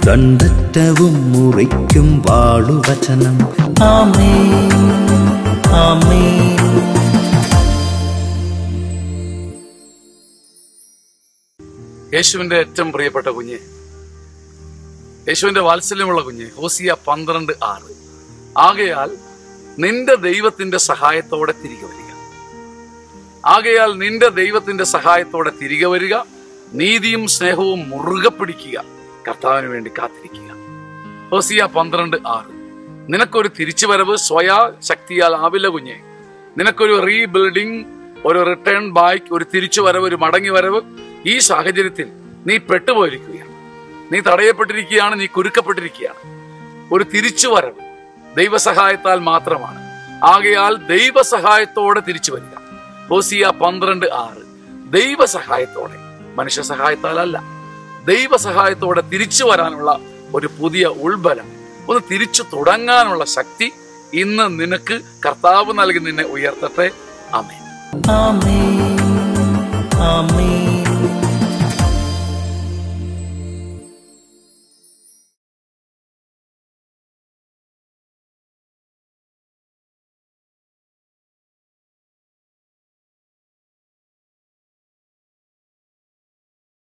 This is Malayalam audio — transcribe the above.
ദണ്ഡറ്റവും മുറിക്കും വാളുവചനം ആമേ ആമേ യേശുവിന്റെ ഏറ്റവും പ്രിയപ്പെട്ട കുഞ്ഞ് യേശുവിന്റെ വാത്സല്യമുള്ള കുഞ്ഞ് ഹോസിയ പന്ത്രണ്ട് ആറ് ആകയാൽ നിന്റെ ദൈവത്തിന്റെ സഹായത്തോടെ തിരികെ വരിക ആകയാൽ നിന്റെ ദൈവത്തിന്റെ സഹായത്തോടെ തിരികെ വരിക നീതിയും സ്നേഹവും മുറുകെ പിടിക്കുക കർത്താവിന് വേണ്ടി കാത്തിരിക്കുക ഹോസിയ പന്ത്രണ്ട് ആറ് നിനക്കൊരു തിരിച്ചുവരവ് സ്വയാ ശക്തിയാൽ ആവില്ല കുഞ്ഞെ നിനക്കൊരു റീബിൽഡിംഗ് ഒരു റിട്ടേൺ ബാക്ക് ഒരു തിരിച്ചുവരവ് ഒരു മടങ്ങി വരവ് ഈ സാഹചര്യത്തിൽ നീ പെട്ടുപോയിരിക്കുകയാണ് നീ തടയപ്പെട്ടിരിക്കുകയാണ് നീ കുരുക്കപ്പെട്ടിരിക്കുകയാണ് ഒരു തിരിച്ചുവരവ് ദൈവസഹായത്താൽ മാത്രമാണ് ആകയാൽ ദൈവസഹായത്തോടെ തിരിച്ചു വരിക ഹോസിയ പന്ത്രണ്ട് ആറ് ദൈവസഹായത്തോടെ മനുഷ്യ സഹായത്താലല്ല ദൈവസഹായത്തോടെ തിരിച്ചു വരാനുള്ള ഒരു പുതിയ ഉൾബലം ഒന്ന് തിരിച്ചു തുടങ്ങാനുള്ള ശക്തി ഇന്ന് നിനക്ക് കർത്താവ് നൽകി നിന്നെ ഉയർത്തട്ടെ അമേ ആമേ